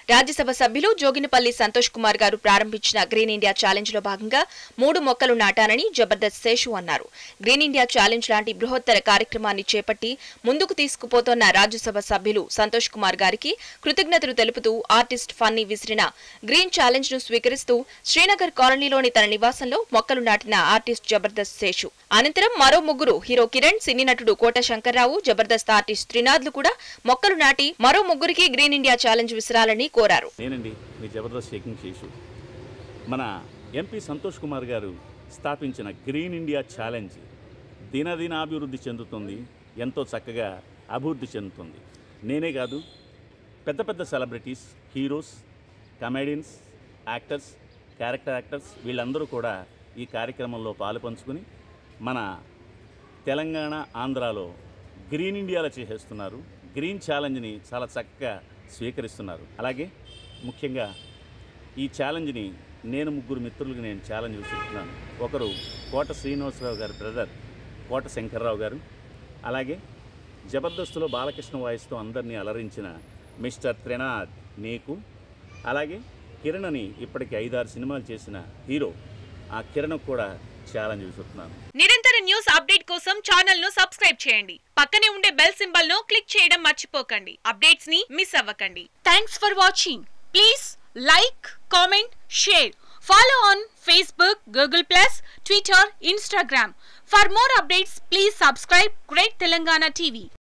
రాజ్యసభ సభ్యులు జోగినపల్లి సంతోష్ కుమార్ గారు ప్రారంభించిన గ్రీన్ ఇండియా ఛాలెంజ్ లో భాగంగా మూడు మొక్కలు నాటానని జబర్దస్త్ శేషు అన్నారు గ్రీన్ ఇండియా ఛాలెంజ్ లాంటి బృహత్తర కార్యక్రమాన్ని చేపట్టి ముందుకు తీసుకుపోతున్న రాజ్యసభ సభ్యులు సంతోష్ కుమార్ గారికి కృతజ్ఞతలు తెలుపుతూ ఆర్టిస్ట్ ఫన్నీ విసిరిన గ్రీన్ ఛాలెంజ్ ను స్వీకరిస్తూ శ్రీనగర్ కాలనీలోని తన నివాసంలో మొక్కలు నాటిన ఆర్టిస్ట్ జబర్దస్త్ శేషు అనంతరం మరో ముగ్గురు హీరో కిరణ్ సినీ నటుడు కోట శంకర్రావు జబర్దస్త్ ఆర్టిస్ట్ త్రినాథ్లు కూడా మొక్కలు నాటి మరో ముగ్గురికి గ్రీన్ ఇండియా ఛాలెంజ్ విసిరాలని కోరారు నేనండి మీ జబర్దస్త్ షేకింగ్ శేషు మన ఎంపీ సంతోష్ కుమార్ గారు స్థాపించిన గ్రీన్ ఇండియా ఛాలెంజ్ దినదిన అభివృద్ధి చెందుతుంది ఎంతో చక్కగా అభివృద్ధి చెందుతుంది నేనే కాదు పెద్ద పెద్ద celebrities heroes comedians actors character actors వీళ్ళందరూ కూడా ఈ కార్యక్రమంలో పాలు పంచుకుని మన తెలంగాణ ఆంధ్రాలో గ్రీన్ ఇండియాలో చేసేస్తున్నారు గ్రీన్ ఛాలెంజ్ని చాలా చక్కగా స్వీకరిస్తున్నారు అలాగే ముఖ్యంగా ఈ ఛాలెంజ్ని నేను ముగ్గురు మిత్రులకు నేను ఛాలెంజ్ విసురుతున్నాను ఒకరు కోట శ్రీనివాసరావు గారి బ్రదర్ కోట శంకర్రావు గారు అలాగే జబర్దస్తులో బాలకృష్ణ వాయిస్తో అందరినీ అలరించిన మిస్టర్ త్రినాథ్ నీకు అలాగే కిరణ్ అని ఇప్పటికి ఐదారు సినిమాలు చేసిన హీరో ఆ కిరణ్ కూడా ఛాలెంజ్ విసురుతున్నాను నిరంతర న్యూస్ అప్డేట్ కోసం ఛానల్ ను సబ్స్క్రైబ్ చేయండి పక్కనే ఉండే బెల్ సింబల్ ను క్లిక్ చేయడం మర్చిపోకండి అప్డేట్స్ ని మిస్ అవ్వకండి thanks for watching please like comment share follow on Facebook Google Plus Twitter Instagram for more updates please subscribe great Telangana TV